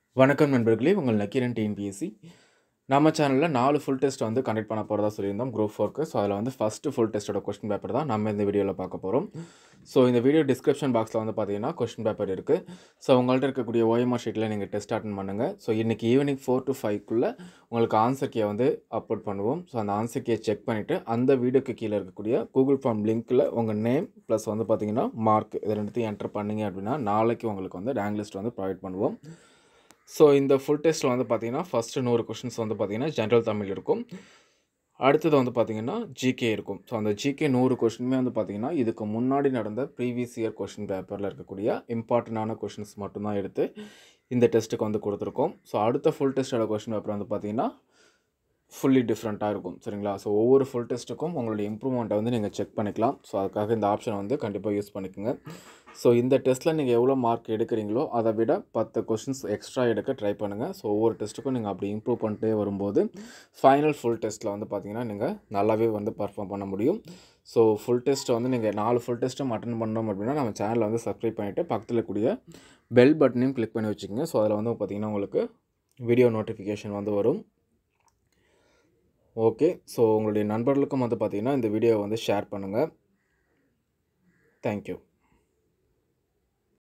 வணக்கம் நண்பர்களே உங்கள் நக்கீரன் டிஎன்பிஎஸ்சி நம்ம சேனலில் நாலு ஃபுல் டெஸ்ட் வந்து கண்டக்ட் பண்ண போகிறதா சொல்லியிருந்தோம் குரூப் ஃபோர்க்கு ஸோ அதில் வந்து ஃபஸ்ட்டு ஃபுல் டெஸ்ட்டோட கொஸ்டின் பேப்பர் தான் நம்ம இந்த வீடியோவில் பார்க்க போகிறோம் ஸோ இந்த வீடியோ டிஸ்கிரிப்ஷன் பாக்ஸில் வந்து பார்த்தீங்கன்னா கொஸ்டின் பேப்பர் இருக்குது ஸோ உங்கள்கிட்ட இருக்கக்கூடிய ஓஎம்ஆர் ஷீட்டில் நீங்கள் டெஸ்ட் அட்டன் பண்ணுங்கள் ஸோ இன்றைக்கி ஈவினிங் ஃபோர் டு ஃபைவ்க்குள்ளே உங்களுக்கு ஆன்சர் கீயை வந்து அப்லோட் பண்ணுவோம் ஸோ அந்த ஆன்சர் கீயை செக் பண்ணிவிட்டு அந்த வீடியோக்கு கீழே இருக்கக்கூடிய கூகுள் ஃபார்ம் லிங்க்கில் உங்கள் நேம் ப்ளஸ் வந்து பார்த்தீங்கன்னா மார்க் இது ரெண்டுத்தையும் என்டர் பண்ணீங்க அப்படின்னா நாளைக்கு உங்களுக்கு வந்து ரேங்க் லிஸ்ட் வந்து ப்ரொவைட் பண்ணுவோம் ஸோ இந்த ஃபுல் டெஸ்ட்டில் வந்து பார்த்தீங்கன்னா ஃபஸ்ட்டு நூறு கொஷின்ஸ் வந்து பார்த்தீங்கன்னா ஜென்ரல் தமிழ் இருக்கும் அடுத்தது வந்து பார்த்தீங்கன்னா ஜிகே இருக்கும் ஸோ அந்த ஜிகே நூறு கொஷினுமே வந்து பார்த்தீங்கன்னா இதுக்கு முன்னாடி நடந்த ப்ரீவியஸ் இயர் கொஷின் பேப்பரில் இருக்கக்கூடிய இம்பார்ட்டண்டான கொஷின்ஸ் மட்டும்தான் எடுத்து இந்த டெஸ்ட்டுக்கு வந்து கொடுத்துருக்கோம் ஸோ அடுத்த ஃபுல் டெஸ்ட்டோட கொஷின் பேப்பர் வந்து பார்த்தீங்கன்னா ஃபுல்லி டிஃப்ரெண்ட்டாக இருக்கும் சரிங்களா ஸோ ஒவ்வொரு ஃபுல் டெஸ்ட்டுக்கும் உங்களுடைய இம்ப்ரூவ்மெண்ட்டை வந்து நீங்கள் செக் பண்ணிக்கலாம் ஸோ அதுக்காக இந்த ஆப்ஷனை வந்து கண்டிப்பாக யூஸ் பண்ணிக்கோங்க ஸோ இந்த டெஸ்ட்டில் நீங்கள் எவ்வளோ மார்க் எடுக்கிறீங்களோ அதை விட பத்து கொஷின்ஸ் எக்ஸ்ட்ரா எடுக்க ட்ரை பண்ணுங்கள் ஸோ ஒவ்வொரு டெஸ்ட்டுக்கும் நீங்கள் அப்படி இம்ப்ரூவ் பண்ணிட்டே வரும்போது ஃபைனல் ஃபுல் டெஸ்ட்டில் வந்து பார்த்தீங்கன்னா நீங்கள் நல்லாவே வந்து பர்ஃபார்ம் பண்ண முடியும் ஸோ ஃபுல் டெஸ்ட்டை வந்து நீங்கள் நாலு ஃபுல் டெஸ்ட்டும் அட்டன் பண்ணோம் அப்படின்னா நம்ம சேனலை வந்து சப்ஸ்கிரைப் பண்ணிவிட்டு பக்கத்தில் கூடிய பெல் பட்டனையும் கிளிக் பண்ணி வச்சுக்கோங்க ஸோ அதில் வந்து பார்த்தீங்கன்னா உங்களுக்கு வீடியோ நோட்டிஃபிகேஷன் வந்து வரும் ஓகே ஸோ உங்களுடைய நண்பர்களுக்கும் வந்து பார்த்தீங்கன்னா இந்த வீடியோவை வந்து ஷேர் பண்ணுங்கள் தேங்க்யூ